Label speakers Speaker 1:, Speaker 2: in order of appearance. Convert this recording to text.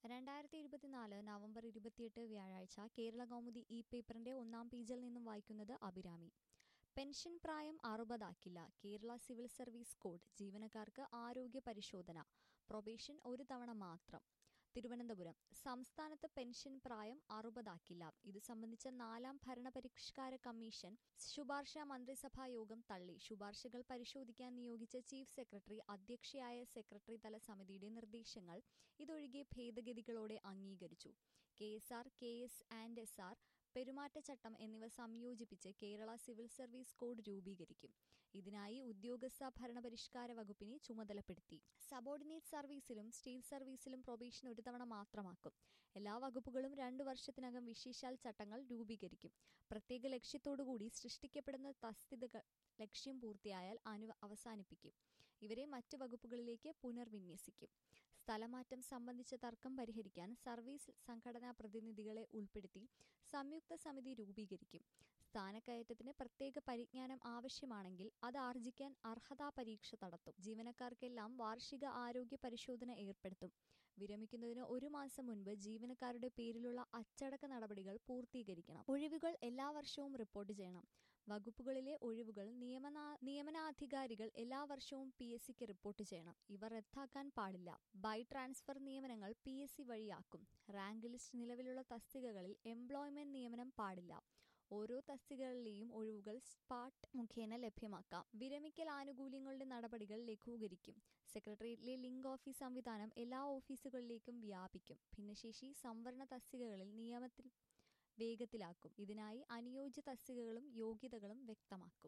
Speaker 1: രണ്ടായിരത്തി ഇരുപത്തിനാല് നവംബർ ഇരുപത്തിയെട്ട് വ്യാഴാഴ്ച കേരള കൗമുദി ഇ പേപ്പറിന്റെ ഒന്നാം പേജിൽ നിന്നും വായിക്കുന്നത് അഭിരാമി പെൻഷൻ പ്രായം അറുപതാക്കില്ല കേരള സിവിൽ സർവീസ് കോഡ് ജീവനക്കാർക്ക് ആരോഗ്യ പരിശോധന പ്രൊബേഷൻ ഒരു തവണ മാത്രം തിരുവനന്തപുരം സംസ്ഥാനത്ത് പെൻഷൻ പ്രായം അറുപതാക്കില്ല ഇത് സംബന്ധിച്ച നാലാം ഭരണപരിഷ്കാര കമ്മീഷൻ ശുപാർശ മന്ത്രിസഭാ യോഗം തള്ളി ശുപാർശകൾ പരിശോധിക്കാൻ നിയോഗിച്ച ചീഫ് സെക്രട്ടറി അധ്യക്ഷയായ സെക്രട്ടറി തല സമിതിയുടെ നിർദ്ദേശങ്ങൾ ഇതൊഴികെ ഭേദഗതികളോടെ അംഗീകരിച്ചു K S R K S and S R പെരുമാറ്റച്ചട്ടം എന്നിവ സംയോജിപ്പിച്ച് കേരള സിവിൽ സർവീസ് കോഡ് രൂപീകരിക്കും ഇതിനായി ഉദ്യോഗസ്ഥ ഭരണപരിഷ്കാര വകുപ്പിനെ ചുമതലപ്പെടുത്തി സബോർഡിനേറ്റ് സർവീസിലും സ്റ്റേറ്റ് സർവീസിലും പ്രൊബേഷൻ ഒരു തവണ മാത്രമാക്കും എല്ലാ വകുപ്പുകളും രണ്ടു വർഷത്തിനകം വിശേഷാൽ ചട്ടങ്ങൾ രൂപീകരിക്കും പ്രത്യേക ലക്ഷ്യത്തോടുകൂടി സൃഷ്ടിക്കപ്പെടുന്ന തസ്തികകൾ ലക്ഷ്യം പൂർത്തിയായാൽ അനു അവസാനിപ്പിക്കും ഇവരെ മറ്റ് വകുപ്പുകളിലേക്ക് പുനർവിന്യസിക്കും സ്ഥലമാറ്റം സംബന്ധിച്ച തർക്കം പരിഹരിക്കാൻ സർവീസ് സംഘടനാ പ്രതിനിധികളെ ഉൾപ്പെടുത്തി സംയുക്ത സമിതി രൂപീകരിക്കും സ്ഥാനക്കയറ്റത്തിന് പ്രത്യേക പരിജ്ഞാനം ആവശ്യമാണെങ്കിൽ അത് ആർജിക്കാൻ അർഹതാ പരീക്ഷ നടത്തും ജീവനക്കാർക്കെല്ലാം വാർഷിക ആരോഗ്യ പരിശോധന ഏർപ്പെടുത്തും വിരമിക്കുന്നതിന് ഒരു മാസം മുൻപ് ജീവനക്കാരുടെ പേരിലുള്ള അച്ചടക്ക നടപടികൾ പൂർത്തീകരിക്കണം ഒഴിവുകൾ എല്ലാ വർഷവും റിപ്പോർട്ട് ചെയ്യണം വകുപ്പുകളിലെ ഒഴിവുകൾ നിയമനാ നിയമനാധികാരികൾ എല്ലാ വർഷവും പി എസ് സിക്ക് റിപ്പോർട്ട് ചെയ്യണം ഇവ റദ്ദാക്കാൻ പാടില്ല ബൈ ട്രാൻസ്ഫർ നിയമനങ്ങൾ പി എസ് സി വഴിയാക്കും റാങ്ക് ലിസ്റ്റ് നിലവിലുള്ള തസ്തികകളിൽ എംപ്ലോയ്മെന്റ് നിയമനം പാടില്ല ഓരോ തസ്തികകളിലെയും ഒഴിവുകൾ സ്പാട്ട് മുഖേന ലഭ്യമാക്കാം വിരമിക്കൽ ആനുകൂല്യങ്ങളുടെ നടപടികൾ ലഘൂകരിക്കും സെക്രട്ടേറിയറ്റിലെ ലിങ്ക് ഓഫീസ് സംവിധാനം എല്ലാ ഓഫീസുകളിലേക്കും വ്യാപിക്കും ഭിന്നശേഷി സംവരണ തസ്തികകളിൽ നിയമത്തിൽ വേഗത്തിലാക്കും ഇതിനായി അനുയോജ്യ തസ്തികകളും യോഗ്യതകളും വ്യക്തമാക്കും